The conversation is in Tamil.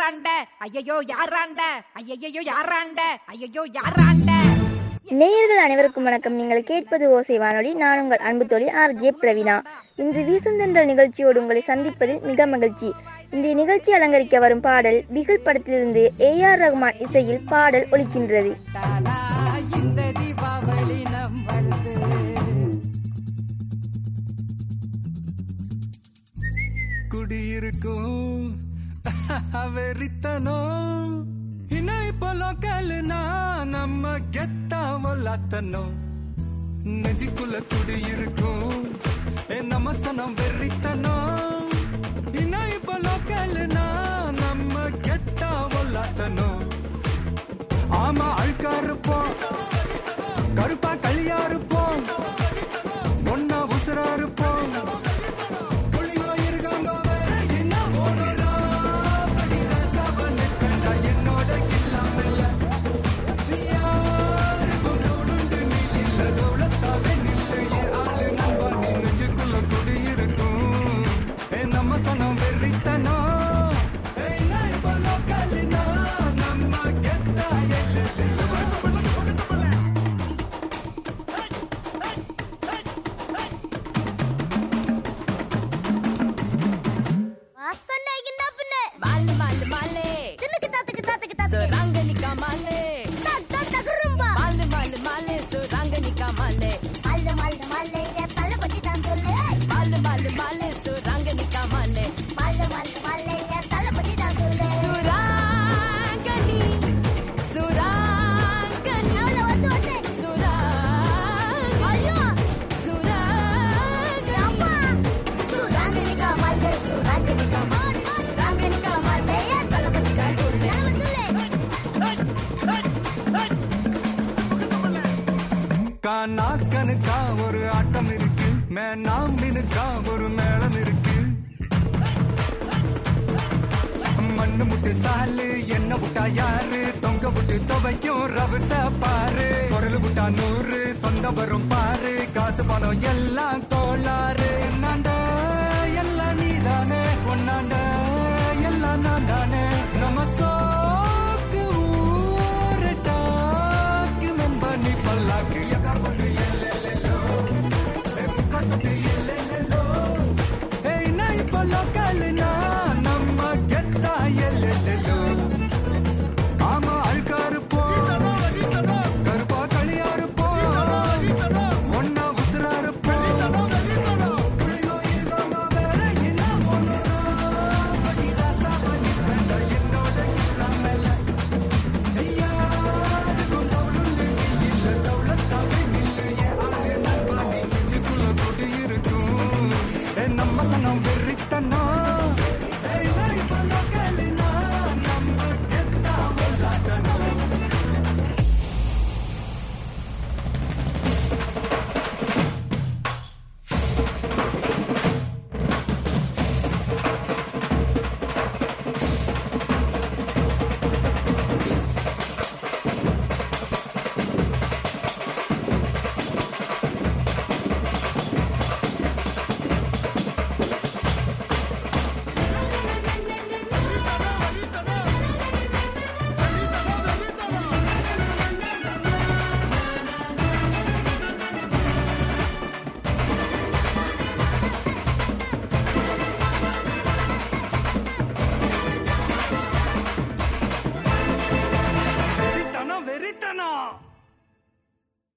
யாராண்ட ஐயையோ யாராண்ட ஐயையோ யாராண்ட ஐயையோ யாராண்ட நேயர்கள் அனைவருக்கும் வணக்கம் நீங்கள் கேட்பது ஓசை வானொலி நான் உங்கள் அன்பு தோழி ஆர் ஜே பிரவீனா இன்று வீசுந்தென்ற நிகழ்ச்சியோடு உங்களை சந்திப்பதில் மிக மகிழ்ச்சி இந்த நிகழ்ச்சி அலங்கரிக்க வரும் பாடல் பிகில் படத்திலிருந்து ஏ ஆர் ரகுமான் இசையில் பாடல் ஒலிக்கின்றது தானா இந்த தீபாவளி நம்மளது குடியிருக்கும் வெறித்தனம் இன்னும் இப்போ லோக்கல்னா நம்ம கெத்தா வல்லாத்தனம் நெஞ்சுக்குள்ள குடியிருக்கும் ஏ நம்ம சனம் வெறித்தனம் இன்னும் இப்போ லோக்கல்னா நம்ம கெத்தா வல்லாத்தனம் ஆமா அழுக்கா இருப்போம் கருப்பா களியா இருப்போம் ஒன்னா உசுரா இருப்போம் புள்ளியோ இருக்காங்க வேற என்ன ஓடுறா? படி ரசவ நிப்பேன்டா என்னோட கில்லாமல. யாருக்கும் தோளுண்டு நீ இல்ல, தௌலத்தாவே நில்லு. என் ஆளு நண்பா, நீ நெஞ்சுக்குள்ள குடியிருக்கும். ஏ, நம்ம சனம் வெறித்தனம். ஏய், நான் இப்ப லோக்கல்னா, நம்ம கெத்தா எல்லையில. வாசனைக்கு நப்புனே மாலு மாலு மாலே தின்னுக்கு தாத்துக்கு தாத்துக்கு தாத்துக்கு சுராங்கனிக்கா மாலே தக் தக் தகுரும்பா மாலு மாலு மாலே சுராங்கனிக்கா மாலே மல்ல மல்ல மல்ல என் தள்ள பத்தி தான் சொல்லு மாலு மாலு மாலே சுராங்கனிக்கா மாலே மல்ல மல்ல மல்ல என் தள்ள பத்தி தான் சொல்லு சுராங்கனி சுராங்கனி அவள வந்து வந்து சுராங்கனி ஐயோ சுராங்கனி அம்மா சுராங்கனிகா மல்ல சுராங்கனிகா மல்ல சுராங்கனிகா மல்ல என் தள்ள பத்தி தான் சொல்லு கானா கணுக்கா ஒரு ஆட்டம் இருக்கு மேனா மினுக்கா ஒரு மேளம் இருக்கு மண்ணு முட்டு சாலு என்ன விட்டா யாரு தொங்க விட்டு துவைக்கும் ரவச பாரு குரல் விட்டா நூறு சொந்த வரும் பாரு காசு பணம் எல்லாம் கோளாறு என்னாண்ட எல்லாம் நீதானே ஒன்னாண்ட எல்லாம் நான் தானே நம்ம சோக்கு ஊரு டாக்கு நம்ப நீ பல்லாக்கு எக்கார் பண்ணு எல்லெல்லோ முக்கட்டு எல்லெல்லோ ஏய் நான் இப்ப லோக்கல்னா நம்ம கெத்தா எல்லெல்லோ ஆமா அழுக்கா இருப்போம் கருப்பா களியா இருப்போம் ஒன்னா உசுரா இருப்போம் புள்ளியோ இருக்காங்க வேற என்ன ஒண்ணுறா? படி ராசா பண்ணி வேண்டா என்னோட கில்லாமல. யாருக்கும் தவுளுண்டு நீ இல்ல, தவுளத்தாவே நில்லு. என் ஆளு நண்பா, நீ நெஞ்சுக்குள்ள குடியிருக்கும். ஏ, நம்ம சனம் வெறித்தனம். ஏய், நான் இப்ப லோக்கல்னா, நம்ம கெத்தா உள்ளாட்டனம். வெறித்தனம் வெறித்தனம்